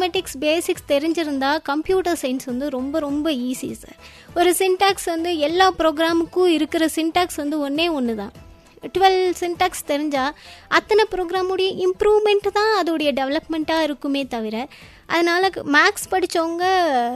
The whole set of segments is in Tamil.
மேத்தமெட்டிக்ஸ் பேசிக்ஸ் தெரிஞ்சிருந்தா கம்ப்யூட்டர் சயின்ஸ் வந்து ரொம்ப ரொம்ப ஈஸி சார் ஒரு சின்டாக்ஸ் வந்து எல்லா ப்ரோக்ராமுக்கும் இருக்கிற சின்டாக்ஸ் வந்து ஒன்றே ஒன்று தான் டுவெல் சின்டாக்ஸ் தெரிஞ்சால் அத்தனை ப்ரோக்ராமுடைய இம்ப்ரூவ்மெண்ட் தான் அதோடைய டெவலப்மெண்ட்டாக இருக்குமே தவிர அதனால் மேக்ஸ் படித்தவங்க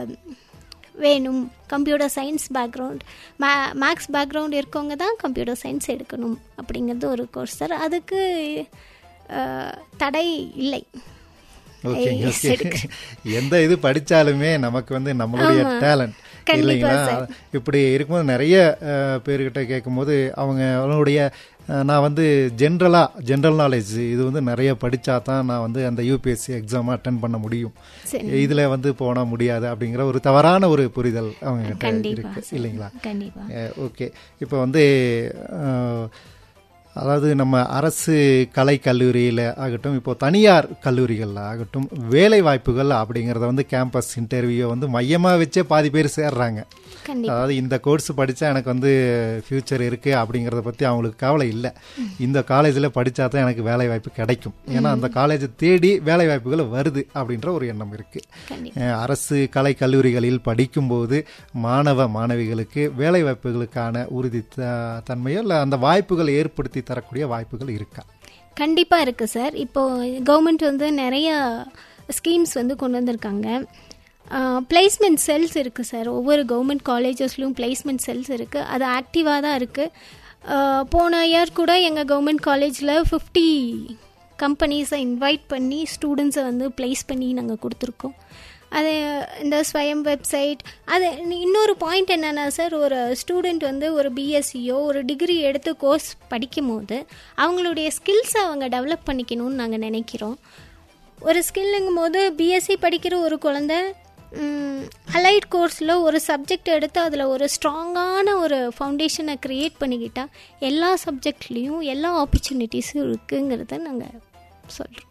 வேணும் கம்ப்யூட்டர் சயின்ஸ் பேக்ரவுண்ட் மே மேக்ஸ் பேக்ரவுண்ட் இருக்கவங்க தான் கம்ப்யூட்டர் சயின்ஸ் எடுக்கணும் அப்படிங்கிறது ஒரு கோர்ஸ் சார் அதுக்கு அஹ், தடை இல்லை ஓகேங்க Yes, ஓகே இருக்கு. எந்த இது படிச்சாலுமே நமக்கு வந்து நம்மளுடைய ஆமா. டேலண்ட் கண்டிப்பா இல்லைங்களா சார். இப்படி இருக்கும்போது நிறைய அஹ், பேர்கிட்ட கேட்கும்போது அவங்க அவங்களுடைய அஹ், நான் வந்து ஜென்ரலாக ஜென்ரல் நாலேஜ் இது வந்து நிறைய படித்தா தான் நான் வந்து அந்த யூபிஎஸ்சி எக்ஸாம் அட்டன் பண்ண முடியும் சரி இதில் வந்து போன முடியாது அப்படிங்கிற ஒரு தவறான ஒரு புரிதல் அவங்க கிட்ட கண்டிப்பா இருக்கு சார். இல்லைங்களா கண்டிப்பா ஓகே இப்போ வந்து அஹ், அதாவது நம்ம அரசு கலை கல்லூரியில் ஆகட்டும் இப்போ தனியார் கல்லூரிகளில் ஆகட்டும் வேலை வாய்ப்புகள் அப்படிங்கிறத வந்து கேம்பஸ் இன்டர்வியூ வந்து மையமாக வச்சே பாதி பேர் சேர்றாங்க கண்டிப்பா அதாவது இந்த கோர்ஸ் படித்தா எனக்கு வந்து ஃப்யூச்சர் இருக்குது அப்படிங்கிறத பற்றி அவங்களுக்கு கவலை இல்லை இந்த காலேஜில் படித்தா தான் எனக்கு வேலை வாய்ப்பு கிடைக்கும் ஏன்னா அந்த காலேஜை தேடி வேலை வாய்ப்புகள் வருது அப்படின்ற ஒரு எண்ணம் இருக்குது கண்டிப்பா அஹ் அரசு கலை கல்லூரிகளில் படிக்கும்போது மாணவ மாணவிகளுக்கு வேலை வாய்ப்புகளுக்கான உறுதி த- தன்மையோ இல்லை அந்த வாய்ப்புகள் ஏற்படுத்தி தரக்கூடிய வாய்ப்புகள் இருக்கா கண்டிப்பாக இருக்குது சார் இப்போ கவர்மெண்ட் வந்து நிறைய ஸ்கீம்ஸ் வந்து கொண்டு வந்திருக்காங்க பிளேஸ்மெண்ட் செல்ஸ் இருக்குது சார் ஒவ்வொரு கவர்மெண்ட் காலேஜஸ்லையும் பிளேஸ்மெண்ட் செல்ஸ் இருக்குது அது ஆக்டிவாக தான் இருக்குது போன இயர் கூட எங்கள் கவர்மெண்ட் காலேஜில் ஃபிஃப்டி கம்பெனிஸை இன்வைட் பண்ணி ஸ்டூடெண்ட்ஸை வந்து ப்ளேஸ் பண்ணி நாங்கள் கொடுத்துருக்கோம் அது இந்த ஸ்வயம் வெப்சைட் அது இன்னொரு பாயிண்ட் என்னென்னா சார் ஒரு ஸ்டூடெண்ட் வந்து ஒரு பிஎஸ்சியோ ஒரு டிகிரி எடுத்து கோர்ஸ் படிக்கும் போது அவங்களுடைய ஸ்கில்ஸை அவங்க டெவலப் பண்ணிக்கணும்னு நாங்கள் நினைக்கிறோம் ஒரு ஸ்கில்லுங்கும் போது பிஎஸ்சி படிக்கிற ஒரு குழந்தை அலைட் கோர்ஸில் ஒரு சப்ஜெக்ட் எடுத்து அதில் ஒரு ஸ்ட்ராங்கான ஒரு ஃபவுண்டேஷனை க்ரியேட் பண்ணிக்கிட்டா எல்லா சப்ஜெக்ட்லேயும் எல்லா ஆப்பர்ச்சுனிட்டிஸும் இருக்குங்கிறத நாங்கள் சொல்கிறோம்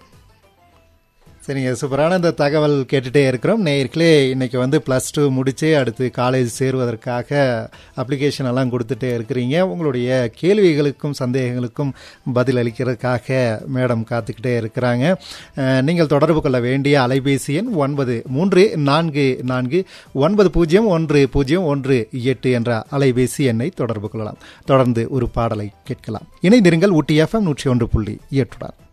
சரிங்க சூப்பரான இந்த தகவல் கேட்டுட்டே இருக்கிறோம் நேயர்களே இன்னைக்கு வந்து ப்ளஸ் டூ முடிச்சு அடுத்து காலேஜ் சேருவதற்காக அப்ளிகேஷன் எல்லாம் கொடுத்துட்டே இருக்கிறீங்க உங்களுடைய கேள்விகளுக்கும் சந்தேகங்களுக்கும் பதில் அளிக்கிறதுக்காக மேடம் காத்துக்கிட்டே இருக்கிறாங்க அஹ், நீங்கள் தொடர்பு கொள்ள வேண்டிய அலைபேசி எண் ஒன்பது மூன்று நான்கு நான்கு ஒன்பது பூஜ்ஜியம் ஒன்று பூஜ்ஜியம் ஒன்று எட்டு என்ற அலைபேசி எண்ணை தொடர்பு கொள்ளலாம் தொடர்ந்து ஒரு பாடலை கேட்கலாம் இணைந்திருங்கள் ஊட்டி எஃப்எம் நூற்றி ஒன்று புள்ளி எட்டுடன்